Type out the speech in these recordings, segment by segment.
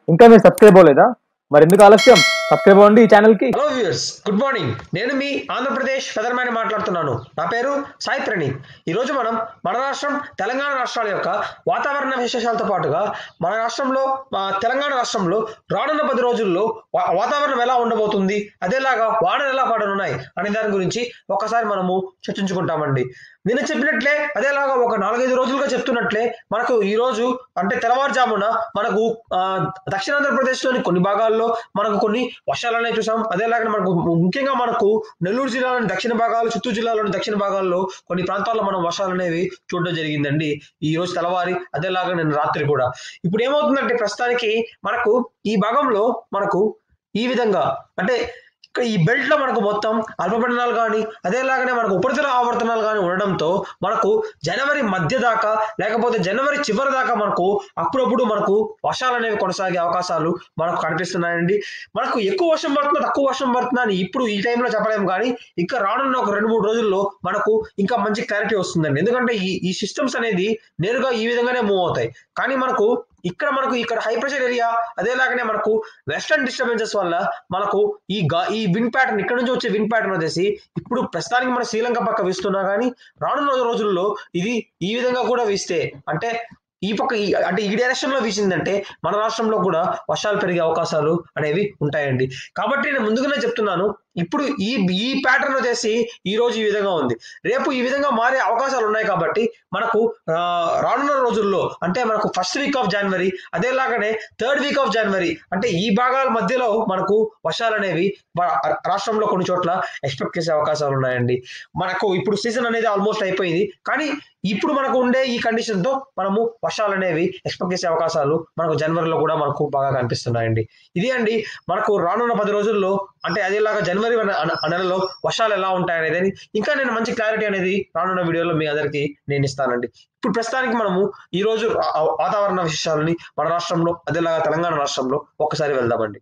ఇంకా మీరు సబ్స్క్రైబ్ అవ్వలేదా మరి ఎందుకు ఆలస్యం సబ్స్క్రైబ్ అవ్వండి ఈ ఛానల్ కి హలో వ్యూయర్స్ గుడ్ మార్నింగ్ నేను మీ ఆంధ్రప్రదేశ్ ఫెదర్మ్యాన్ మాట్లాడుతున్నాను నా పేరు సాయి ప్రణీత్ ఈరోజు మనం మన రాష్ట్రం తెలంగాణ రాష్ట్రాల యొక్క వాతావరణ విశేషాలతో పాటుగా మన రాష్ట్రంలో ఆ, తెలంగాణ రాష్ట్రంలో రానున్న పది రోజుల్లో వా- వాతావరణం ఎలా ఉండబోతుంది అదేలాగా వానలు ఎలా పడనున్నాయి అనే దాని గురించి ఒకసారి మనము చర్చించుకుంటామండి నిన్న చెప్పినట్లే అదేలాగా ఒక నాలుగైదు రోజులుగా చెప్తున్నట్లే మనకు ఈ రోజు అంటే తెల్లవారుజామున మనకు ఆ, దక్షిణాంధ్రప్రదేశ్లోని కొన్ని భాగాల్లో మనకు కొన్ని వర్షాలు అనేవి చూసాం అదేలాగా మనకు ముఖ్యంగా మనకు నెల్లూరు జిల్లాలోని దక్షిణ భాగాలు చిత్తూరు జిల్లాలోని దక్షిణ భాగాల్లో కొన్ని ప్రాంతాల్లో మనం వర్షాలు అనేవి చూడడం జరిగిందండి ఈ రోజు తెల్లవారి అదేలాగా నేను రాత్రి కూడా ఇప్పుడు ఏమవుతుందంటే ప్రస్తుతానికి మనకు ఈ భాగంలో మనకు ఈ విధంగా అంటే ఇక్కడ ఈ బెల్ట్ లో మనకు మొత్తం అల్పపీడనాలు కానీ అదేలాగానే మనకు ఉపరితల ఆవర్తనాలు కానీ ఉండడంతో మనకు జనవరి మధ్య దాకా లేకపోతే జనవరి చివరి దాకా మనకు అప్పుడప్పుడు మనకు వర్షాలు అనేవి కొనసాగే అవకాశాలు మనకు కనిపిస్తున్నాయండి మనకు ఎక్కువ వర్షం పడుతుందా తక్కువ వర్షం పడుతుందా అని ఇప్పుడు ఈ టైంలో చెప్పలేము కానీ ఇంకా రానున్న ఒక రెండు మూడు రోజుల్లో మనకు ఇంకా మంచి క్లారిటీ వస్తుందండి ఎందుకంటే ఈ ఈ సిస్టమ్స్ అనేది నేరుగా ఈ విధంగానే మూవ్ అవుతాయి కానీ మనకు ఇక్కడ మనకు ఇక్కడ హై ప్రెషర్ ఏరియా అదేలాగానే మనకు వెస్టర్న్ డిస్టర్బెన్సెస్ వల్ల మనకు ఈ గా ఈ విండ్ ప్యాటర్న్ ఇక్కడ నుంచి వచ్చే విండ్ ప్యాటర్న్ వచ్చేసి ఇప్పుడు ప్రస్తుతానికి మన శ్రీలంక పక్క వీస్తున్నా కానీ రానున్న రోజుల్లో ఇది ఈ విధంగా కూడా వీస్తే అంటే ఈ పక్క ఈ- అంటే ఈ డైరెక్షన్ లో వీసిందంటే మన రాష్ట్రంలో కూడా వర్షాలు పెరిగే అవకాశాలు అనేవి ఉంటాయండి కాబట్టి నేను ముందుగానే చెప్తున్నాను ఇప్పుడు ఈ ఈ ప్యాటర్న్ వచ్చేసి ఈ రోజు ఈ విధంగా ఉంది రేపు ఈ విధంగా మారే అవకాశాలు ఉన్నాయి కాబట్టి మనకు ఆ, రానున్న రోజుల్లో అంటే మనకు ఫస్ట్ వీక్ ఆఫ్ జనవరి అదేలాగానే థర్డ్ వీక్ ఆఫ్ జనవరి అంటే ఈ భాగాల మధ్యలో మనకు వర్షాలు అనేవి మన రాష్ట్రంలో కొన్ని చోట్ల ఎక్స్పెక్ట్ చేసే అవకాశాలు ఉన్నాయండి మనకు ఇప్పుడు సీజన్ అనేది ఆల్మోస్ట్ అయిపోయింది కానీ ఇప్పుడు మనకు ఉండే ఈ కండిషన్ తో మనము వర్షాలు అనేవి ఎక్స్పెక్ట్ చేసే అవకాశాలు మనకు జనవరిలో కూడా మనకు బాగా కనిపిస్తున్నాయండి ఇది అండి మనకు రానున్న పది రోజుల్లో అంటే అదేలాగా జనవరి అన- అన- నెలలో వర్షాలు ఎలా ఉంటాయి అనేది ఇంకా నేను మంచి క్లారిటీ అనేది రానున్న వీడియోలో మీ అందరికీ నేను ఇస్తానండి ఇప్పుడు ప్రస్తుతానికి మనము ఈ రోజు ఆ- ఆ వాతావరణ విశేషాలని మన రాష్ట్రంలో అదేలాగా తెలంగాణ రాష్ట్రంలో ఒక్కసారి వెళ్దామండి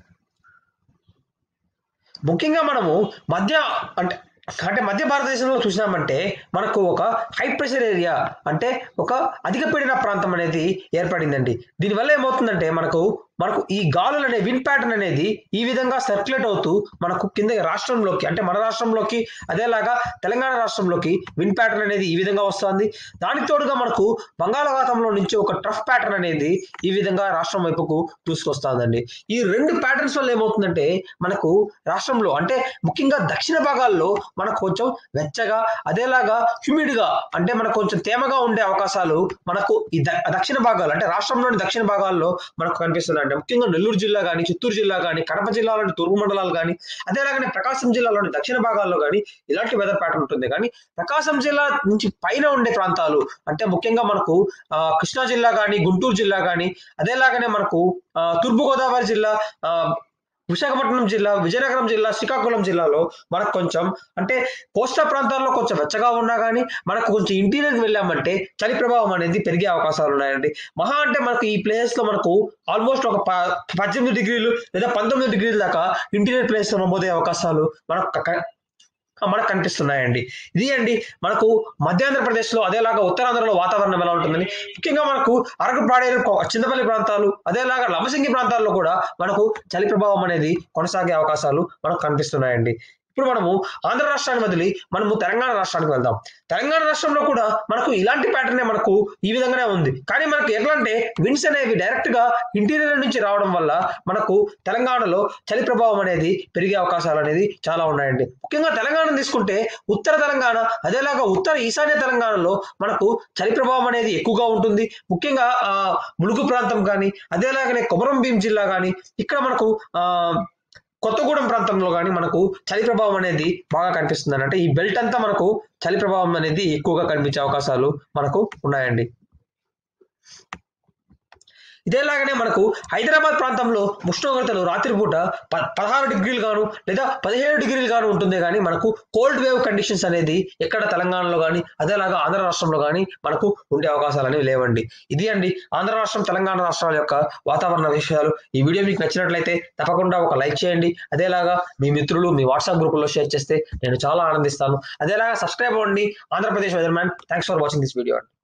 ముఖ్యంగా మనము మధ్య అంటే అంటే మధ్య భారతదేశంలో చూసినామంటే మనకు ఒక హై ప్రెషర్ ఏరియా అంటే ఒక అధిక పీడన ప్రాంతం అనేది ఏర్పడిందండి దీనివల్ల ఏమవుతుందంటే మనకు మనకు ఈ గాలులు అనే విన్ ప్యాటర్న్ అనేది ఈ విధంగా సర్క్యులేట్ అవుతూ మనకు కింద రాష్ట్రంలోకి అంటే మన రాష్ట్రంలోకి అదేలాగా తెలంగాణ రాష్ట్రంలోకి విన్ ప్యాటర్న్ అనేది ఈ విధంగా వస్తుంది దానికి తోడుగా మనకు బంగాళాఖాతంలో నుంచి ఒక ట్రఫ్ ప్యాటర్న్ అనేది ఈ విధంగా రాష్ట్రం వైపుకు దూసుకొస్తుందండి ఈ రెండు ప్యాటర్న్స్ వల్ల ఏమవుతుందంటే మనకు రాష్ట్రంలో అంటే ముఖ్యంగా దక్షిణ భాగాల్లో మనకు కొంచెం వెచ్చగా అదేలాగా హ్యూమిడ్ గా అంటే మనకు కొంచెం తేమగా ఉండే అవకాశాలు మనకు ఈ ద- దక్షిణ భాగాలు అంటే రాష్ట్రంలోని దక్షిణ భాగాల్లో మనకు కనిపిస్తున్నాయి అంటే ముఖ్యంగా నెల్లూరు జిల్లా కానీ చిత్తూరు జిల్లా కానీ కడప జిల్లాలోని తూర్పు మండలాలు కానీ అదేలాగానే ప్రకాశం జిల్లాలోని దక్షిణ భాగాల్లో కానీ ఇలాంటి వెదర్ ప్యాటర్న్ ఉంటుంది కానీ ప్రకాశం జిల్లా నుంచి పైన ఉండే ప్రాంతాలు అంటే ముఖ్యంగా మనకు ఆ, కృష్ణా జిల్లా కానీ గుంటూరు జిల్లా కానీ అదేలాగానే మనకు ఆ, తూర్పు గోదావరి జిల్లా ఆ, విశాఖపట్నం జిల్లా విజయనగరం జిల్లా శ్రీకాకుళం జిల్లాలో మనకు కొంచెం అంటే కోస్తా ప్రాంతాల్లో కొంచెం వెచ్చగా ఉన్నా కానీ మనకు కొంచెం ఇంటీరియర్కి వెళ్ళామంటే చలి ప్రభావం అనేది పెరిగే అవకాశాలు ఉన్నాయండి మహా అంటే మనకు ఈ ప్లేస్ లో మనకు ఆల్మోస్ట్ ఒక ప- పద్దెనిమిది డిగ్రీలు లేదా పంతొమ్మిది డిగ్రీల దాకా ఇంటీరియర్ ప్లేస్ లో నమోదయ్యే అవకాశాలు మనకు క- మనకు కనిపిస్తున్నాయండి ఇది అండి మనకు మధ్యాంధ్రప్రదేశ్ లో అదేలాగా ఉత్తరాంధ్రలో వాతావరణం ఎలా ఉంటుందని ముఖ్యంగా మనకు అరకు పాడేరు కొ- చింతపల్లి ప్రాంతాలు అదేలాగా లమసింగి ప్రాంతాల్లో కూడా మనకు చలి ప్రభావం అనేది కొనసాగే అవకాశాలు మనకు కనిపిస్తున్నాయండి ఇప్పుడు మనము ఆంధ్ర రాష్ట్రాన్ని వదిలి మనము తెలంగాణ రాష్ట్రానికి వెళ్దాం తెలంగాణ రాష్ట్రంలో కూడా మనకు ఇలాంటి ప్యాటర్నే మనకు ఈ విధంగానే ఉంది కానీ మనకు ఎట్లా అంటే విండ్స్ అనేవి డైరెక్ట్ గా ఇంటీరియర్ నుంచి రావడం వల్ల మనకు తెలంగాణలో చలి ప్రభావం అనేది పెరిగే అవకాశాలు అనేది చాలా ఉన్నాయండి ముఖ్యంగా తెలంగాణ తీసుకుంటే ఉత్తర తెలంగాణ అదేలాగా ఉత్తర ఈశాన్య తెలంగాణలో మనకు చలి ప్రభావం అనేది ఎక్కువగా ఉంటుంది ముఖ్యంగా ఆ ములుగు ప్రాంతం కానీ అదేలాగానే కొమరం భీం జిల్లా కానీ ఇక్కడ మనకు ఆ కొత్తగూడెం ప్రాంతంలో కానీ మనకు చలి ప్రభావం అనేది బాగా కనిపిస్తుంది అంటే ఈ బెల్ట్ అంతా మనకు చలి ప్రభావం అనేది ఎక్కువగా కనిపించే అవకాశాలు మనకు ఉన్నాయండి ఇదేలాగానే మనకు హైదరాబాద్ ప్రాంతంలో ఉష్ణోగ్రతలు రాత్రిపూట ప పదహారు డిగ్రీలు గాను లేదా పదిహేడు డిగ్రీలు గాను ఉంటుంది కానీ మనకు కోల్డ్ వేవ్ కండిషన్స్ అనేది ఎక్కడ తెలంగాణలో కానీ అదేలాగా ఆంధ్ర రాష్ట్రంలో కానీ మనకు ఉండే అవకాశాలు అనేవి లేవండి ఇది అండి ఆంధ్ర రాష్ట్రం తెలంగాణ రాష్ట్రాల యొక్క వాతావరణ విషయాలు ఈ వీడియో మీకు నచ్చినట్లయితే తప్పకుండా ఒక లైక్ చేయండి అదేలాగా మీ మిత్రులు మీ వాట్సాప్ గ్రూపుల్లో షేర్ చేస్తే నేను చాలా ఆనందిస్తాను అదేలాగా సబ్స్క్రైబ్ అవ్వండి Andhra Pradesh weather man thanks for watching this video